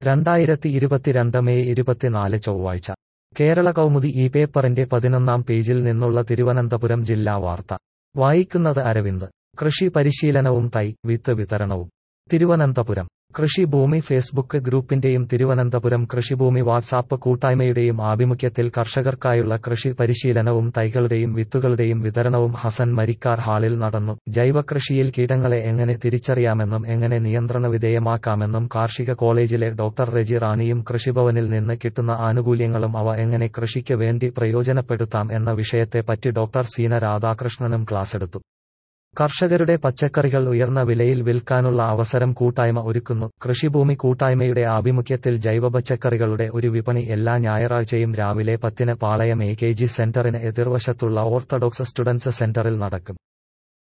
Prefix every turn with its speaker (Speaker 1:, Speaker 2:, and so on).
Speaker 1: രണ്ടായിരത്തി ഇരുപത്തിരണ്ട് മെയ് ഇരുപത്തിനാല് ചൊവ്വാഴ്ച കേരള കൗമുദി ഈ പേപ്പറിന്റെ പതിനൊന്നാം പേജിൽ നിന്നുള്ള തിരുവനന്തപുരം ജില്ലാ വാർത്ത വായിക്കുന്നത് അരവിന്ദ് കൃഷി പരിശീലനവും തൈ വിത്ത് വിതരണവും തിരുവനന്തപുരം കൃഷിഭൂമി ഫേസ്ബുക്ക് ഗ്രൂപ്പിന്റെയും തിരുവനന്തപുരം കൃഷിഭൂമി വാട്സാപ്പ് കൂട്ടായ്മയുടെയും ആഭിമുഖ്യത്തിൽ കർഷകർക്കായുള്ള കൃഷി പരിശീലനവും തൈകളുടെയും വിത്തുകളുടെയും വിതരണവും ഹസൻ മരിക്കാർ ഹാളിൽ നടന്നു ജൈവകൃഷിയിൽ കീടങ്ങളെ എങ്ങനെ തിരിച്ചറിയാമെന്നും എങ്ങനെ നിയന്ത്രണ വിധേയമാക്കാമെന്നും കാർഷിക കോളേജിലെ ഡോക്ടർ റെജി റാണിയും കൃഷിഭവനിൽ നിന്ന് കിട്ടുന്ന ആനുകൂല്യങ്ങളും അവ എങ്ങനെ കൃഷിക്ക് വേണ്ടി പ്രയോജനപ്പെടുത്താം എന്ന വിഷയത്തെപ്പറ്റി ഡോക്ടർ സീന രാധാകൃഷ്ണനും ക്ലാസെടുത്തു കർഷകരുടെ പച്ചക്കറികൾ ഉയർന്ന വിലയിൽ വിൽക്കാനുള്ള അവസരം കൂട്ടായ്മ ഒരുക്കുന്നു കൃഷിഭൂമി കൂട്ടായ്മയുടെ ആഭിമുഖ്യത്തിൽ ജൈവ പച്ചക്കറികളുടെ ഒരു വിപണി എല്ലാ ഞായറാഴ്ചയും രാവിലെ പത്തിന് പാളയം എ കെ ജി സെന്ററിന് എതിർവശത്തുള്ള ഓർത്തഡോക്സ് സ്റ്റുഡൻസ് സെന്ററിൽ നടക്കും